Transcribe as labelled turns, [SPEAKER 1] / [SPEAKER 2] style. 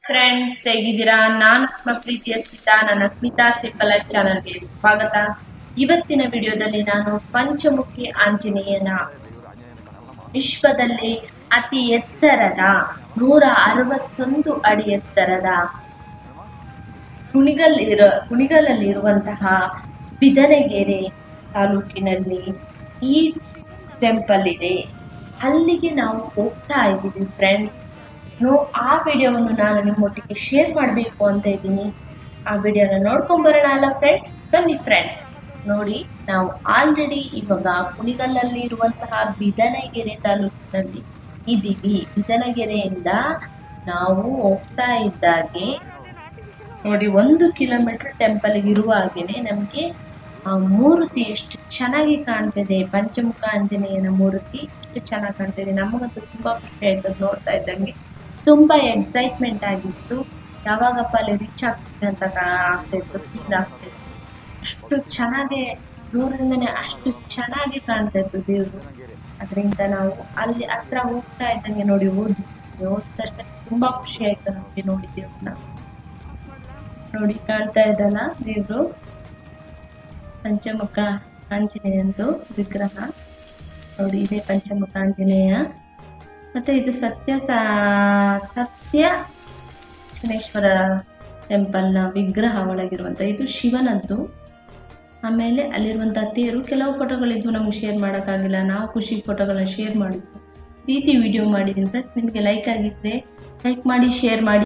[SPEAKER 1] friends ಹೇಗಿದ್ದೀರಾ ನಾನು ನಿಮ್ಮ ಪ್ರೀತಿಯ ಸ್ಮಿತಾ ನನ್ನ ಸ್ಮಿತಾ ಸಿಂಪಲ್ ಲೈಫ್ ಚಾನಲ್ಗೆ ಸ್ವಾಗತ ಇವತ್ತಿನ ವಿಡಿಯೋದಲ್ಲಿ ನಾನು ಪಂಚಮುಖಿ ಆಂಜನೇಯನ ವಿಶ್ವದಲ್ಲಿ ಅತಿ ಎತ್ತರದ ನೂರ ಅರವತ್ತೊಂದು ಅಡಿ ಎತ್ತರದ ಕುಣಿಗಲ್ ಇರ ಕುಣಿಗಲಲ್ಲಿರುವಂತಹ ಬಿದನಗೆರೆ ತಾಲೂಕಿನಲ್ಲಿ ಈ ಟೆಂಪಲ್ ಇದೆ ಅಲ್ಲಿಗೆ ನಾವು ಹೋಗ್ತಾ ಇದ್ದೀವಿ ಫ್ರೆಂಡ್ಸ್ ನೋ ಆ ವಿಡಿಯೋವನ್ನು ನಾನು ನಿಮ್ಮೊಟ್ಟಿಗೆ ಶೇರ್ ಮಾಡಬೇಕು ಅಂತ ಇದ್ದೀನಿ ಆ ವಿಡಿಯೋನ ನೋಡ್ಕೊಂಡ್ ಬರೋಣ ಅಲ್ಲ ಫ್ರೆಂಡ್ಸ್ ಬನ್ನಿ ಫ್ರೆಂಡ್ಸ್ ನೋಡಿ ನಾವು ಆಲ್ರೆಡಿ ಇವಾಗ ಕುಣಿಗಲ್ಲಲ್ಲಿ ಇರುವಂತಹ ಬಿದನಗೆರೆ ತಾಲೂಕಿನಲ್ಲಿ ಇದ್ದೀವಿ ಬಿದನಗೆರೆಯಿಂದ ನಾವು ಹೋಗ್ತಾ ಇದ್ದಾಗೆ ನೋಡಿ ಒಂದು ಕಿಲೋಮೀಟರ್ ಟೆಂಪಲ್ ಇರುವ ಹಾಗೇನೆ ನಮಗೆ ಆ ಮೂರ್ತಿ ಎಷ್ಟು ಚೆನ್ನಾಗಿ ಕಾಣ್ತಿದೆ ಪಂಚಮುಖ ಆಂಜನೇಯನ ಮೂರ್ತಿ ಎಷ್ಟು ಚೆನ್ನಾಗಿ ಕಾಣ್ತಿದೆ ನಮಗಂತೂ ತುಂಬಾ ಖುಷಿ ಆಯ್ತು ಅದ್ ನೋಡ್ತಾ ಇದ್ದಂಗೆ ತುಂಬಾ ಎಕ್ಸೈಟ್ಮೆಂಟ್ ಆಗಿತ್ತು ಯಾವಾಗಪ್ಪ ಅಲ್ಲಿ ರೀಚ್ ಆಗ್ತಿದೆ ಅಂತ ಕಾ- ಆಗ್ತಿತ್ತು ಫೀಲ್ ಆಗ್ತಿತ್ತು ಅಷ್ಟು ಚೆನ್ನಾಗಿ ದೂರದಿಂದನೇ ಅಷ್ಟು ಚೆನ್ನಾಗಿ ಕಾಣ್ತಾ ಇತ್ತು ದೇವ್ರು ಅದರಿಂದ ನಾವು ಅಲ್ಲಿ ಹತ್ರ ಹೋಗ್ತಾ ಇದ್ದಂಗೆ ನೋಡಿ ಹೋದ್ವಿ ಹೋದ ತಕ್ಷಣ ತುಂಬಾ ಖುಷಿ ಆಯ್ತು ನಮಗೆ ನೋಡಿ ದೇವ್ರನ್ನ ನೋಡಿ ಕಾಣ್ತಾ ಇದ್ದಲ್ಲ ದೇವ್ರು ಪಂಚಮುಖ ಆಂಜನೇಯಂದು ವಿಗ್ರಹ ನೋಡಿ ಇದೆ ಪಂಚಮುಖ ಆಂಜನೇಯ ಮತ್ತೆ ಇದು ಸತ್ಯ ಸಾ- ಸತ್ಯ ಶನೇಶ್ವರ ಟೆಂಪಲ್ನ ವಿಗ್ರಹ ಒಳಗಿರುವಂತ ಇದು ಶಿವನದ್ದು ಆಮೇಲೆ ಅಲ್ಲಿರುವಂತಹ ತೇರು ಕೆಲವು ಫೋಟೋಗಳಿದ್ವು ನಮ್ಗೆ ಶೇರ್ ಮಾಡೋಕ್ಕಾಗಿಲ್ಲ ನಾವು ಖುಷಿ ಫೋಟೋಗಳನ್ನ ಶೇರ್ ಮಾಡಿದ್ವಿ ಈ ರೀತಿ ವಿಡಿಯೋ ಮಾಡಿದ್ದೀನಿ ಫ್ರೆಂಡ್ಸ್ ನಿಮಗೆ ಲೈಕ್ ಆಗಿದ್ರೆ ಲೈಕ್ ಮಾಡಿ ಶೇರ್ ಮಾಡಿ